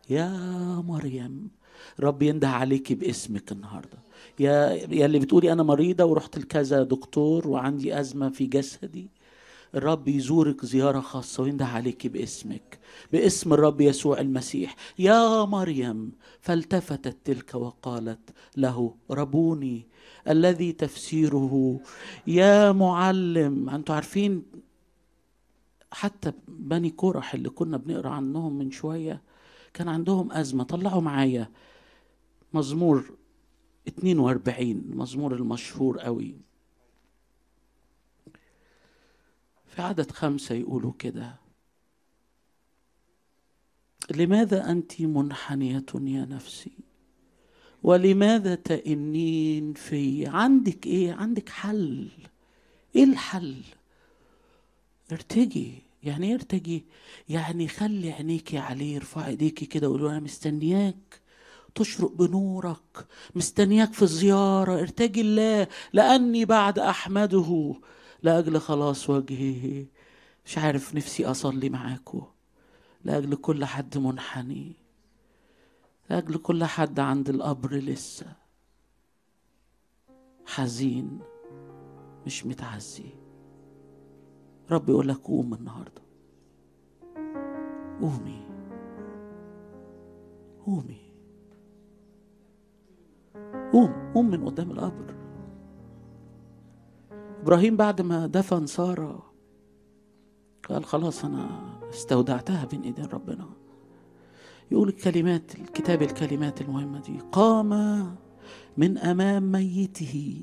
يا مريم رب ينده عليكي باسمك النهارده يا يا اللي بتقولي انا مريضه ورحت لكذا دكتور وعندي ازمه في جسدي الرب يزورك زيارة خاصة وينده عليك باسمك باسم الرب يسوع المسيح يا مريم فالتفتت تلك وقالت له ربوني الذي تفسيره يا معلم انتوا عارفين حتى بني كورح اللي كنا بنقرا عنهم من شويه كان عندهم ازمه طلعوا معايا مزمور 42 المزمور المشهور قوي في عدد خمسة يقولوا كده لماذا أنت منحنية يا نفسي ولماذا تئنين في عندك إيه عندك حل إيه الحل ارتجي يعني ايه ارتجي يعني خلي عينيكي عليه ارفعي ايديكي كده وقولي له انا مستنياك تشرق بنورك مستنياك في الزيارة ارتجي الله لأني بعد أحمده لأجل خلاص وجهه مش عارف نفسي أصلي معاكم لأجل كل حد منحني لأجل كل حد عند القبر لسه حزين مش متعزي رب يقول لك قوم النهارده قومي قومي قوم قوم من قدام القبر ابراهيم بعد ما دفن ساره قال خلاص انا استودعتها بين ايدين ربنا يقول الكلمات الكتاب الكلمات المهمه دي قام من امام ميته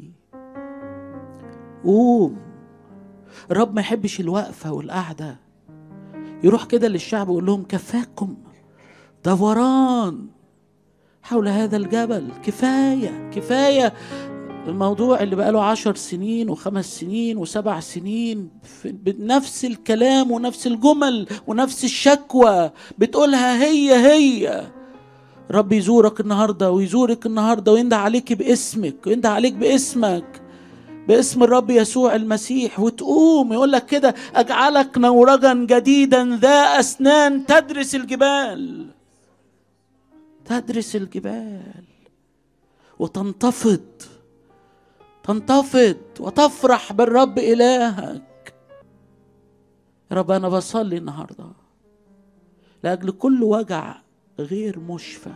قوم الرب ما يحبش الوقفه والقعده يروح كده للشعب ويقول لهم كفاكم دوران حول هذا الجبل كفايه كفايه الموضوع اللي بقاله عشر سنين وخمس سنين وسبع سنين في- بنفس الكلام ونفس الجمل ونفس الشكوى بتقولها هي هي رب يزورك النهارده ويزورك النهارده وينده عليك باسمك وينده عليك باسمك باسم الرب يسوع المسيح وتقوم يقول لك كده اجعلك نورجا جديدا ذا اسنان تدرس الجبال تدرس الجبال وتنتفض تنتفض وتفرح بالرب إلهك يا رب أنا بصلي النهاردة لأجل كل وجع غير مشفى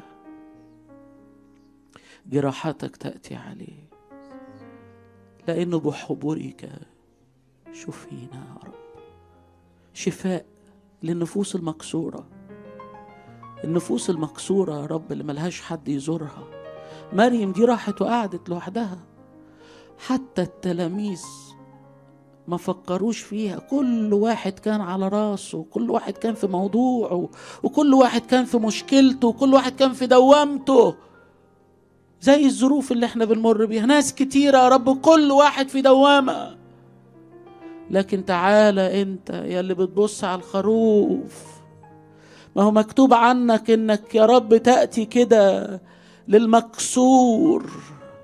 جراحاتك تأتي عليه لأنه بحبورك شفينا يا رب شفاء للنفوس المكسورة النفوس المكسورة يا رب اللي ملهاش حد يزورها مريم دي راحت وقعدت لوحدها حتى التلاميذ ما فكروش فيها كل واحد كان على راسه وكل واحد كان في موضوعه وكل واحد كان في مشكلته وكل واحد كان في دوامته زي الظروف اللي احنا بنمر بيها ناس كتيرة يا رب كل واحد في دوامة لكن تعالى انت يا اللي بتبص على الخروف ما هو مكتوب عنك انك يا رب تأتي كده للمكسور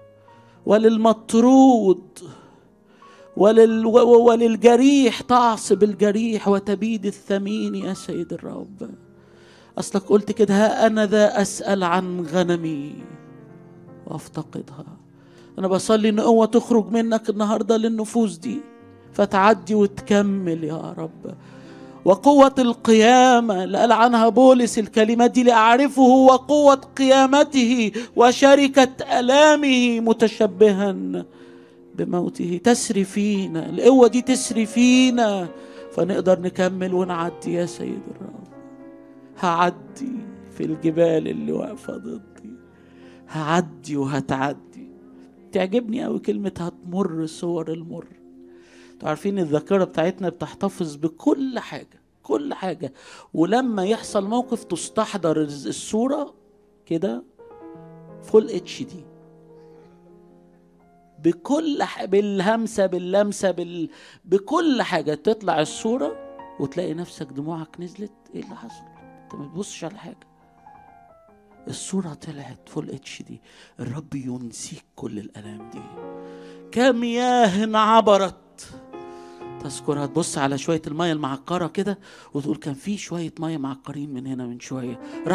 وللمطرود ولل وللجريح تعصب الجريح وتبيد الثمين يا سيد الرب اصلك قلت كده ها انا ذا اسال عن غنمي وافتقدها انا بصلي ان قوه تخرج منك النهارده للنفوس دي فتعدي وتكمل يا رب وقوة القيامة اللي قال عنها بولس الكلمات دي لأعرفه وقوة قيامته وشركة ألامه متشبها بموته تسري فينا القوة دي تسري فينا فنقدر نكمل ونعدي يا سيد الرب هعدي في الجبال اللي واقفة ضدي هعدي وهتعدي تعجبني قوي كلمة هتمر صور المر انتوا عارفين الذاكرة بتاعتنا بتحتفظ بكل حاجة كل حاجة ولما يحصل موقف تستحضر الصورة كده فول اتش دي بكل ح... بالهمسة باللمسة بال... بكل حاجة تطلع الصورة وتلاقي نفسك دموعك نزلت ايه اللي حصل انت ما تبصش على حاجة الصورة طلعت فول اتش دي الرب ينسيك كل الآلام دي كمياه عبرت تذكر هتبص على شوية المية المعكرة كده وتقول كان في شوية مية معكرين من هنا من شوية